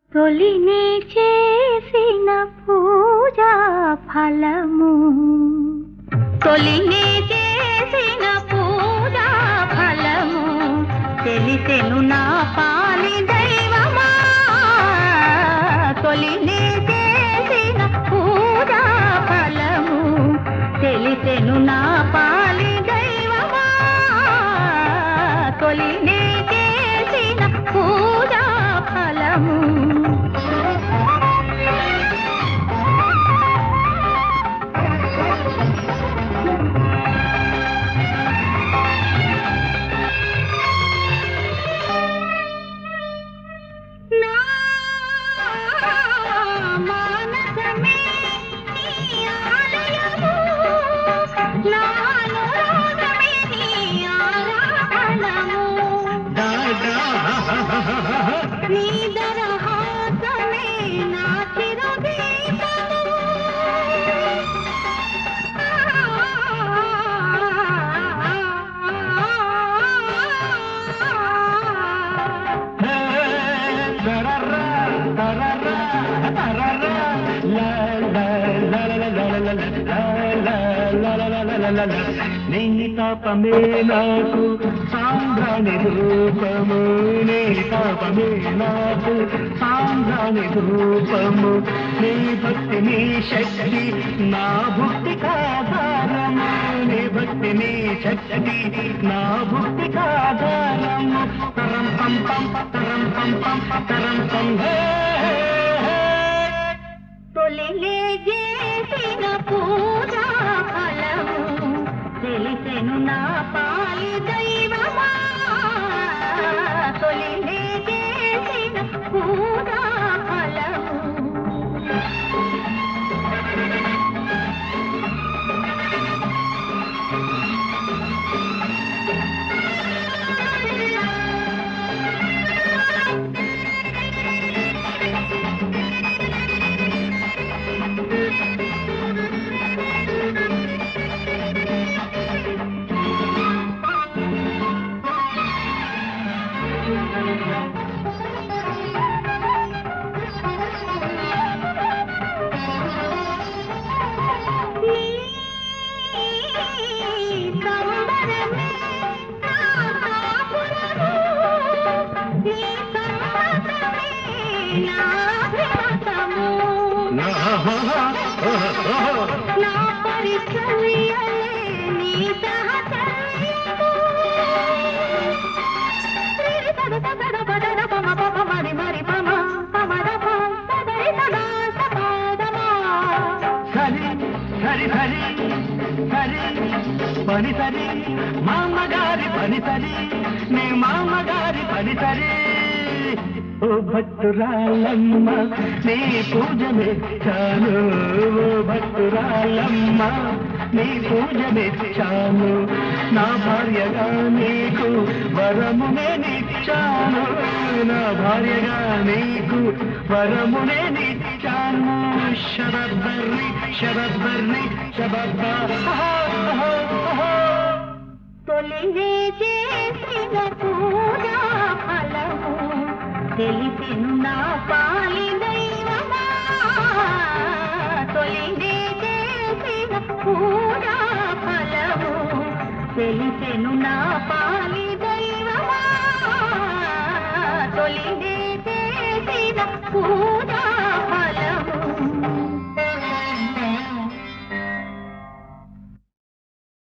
తొలినే చేసిన పూజా ఫలము తొలినే చేసిన పూజా ఫలము తెలిసెను నా పాలి దైవమా తొలినే చేసిన పూజా ఫలము తెలిసెను నా పాలి దైవమా తొలినే చేసిన పూజా ఫలము నా మానసమే నీ ఆలయము నా అనురాగమే నీ ఆరాధనము నీ దరహాసమే నా చిరదీపము నీ తాపమే నాకు సాంద్రాని రూపము నీ తాపమే నాకు సాంద్రాని రూపము నీ భక్తి నీ శక్తి నా భక్తి కాధారము నీ భక్తి నీ శక్తి నా భక్తి కాధారము తరం పం పం తరం పం పం తరం పం హే హే, హే. తొలిలే చేసిన పూజా ఫలము తెలిసెను నా పాలి దైవమా తొలిలే చేసిన పూజా ఫలము నీ సంబరమే నా కాపురము నీ సమ్మతమే నా భ్రమతము నా పరిచర్యలే నీ సహచర్యము రిరి పద పద పద పమ పమ మరి మరి పమ పమద పమ పదరి సదా సపాదమా సరి సరి సరి సరి పని సరి మామగారి పని సరి నీ మామగారి పని సరి ఓ భక్తురాలమ్మ నీ పూజ మెచ్చాను ఓ భక్తురాలమ్మ నీ పూజ మెచ్చాను నా భార్యగా నీకు వరమునే నిచ్చాను నా భార్యగా నీకు వరమునే నిచ్చాను శరద్బర్రి శరద్బర్రి శబద్ద తొలివే చేసిన పూజా ఫలము తెలిసెను నా పాలి దైవమా తొలివే చేసిన పూజా ఫలము తెలిసెను నా పాలి దైవమా తొలివే చేసిన పూజా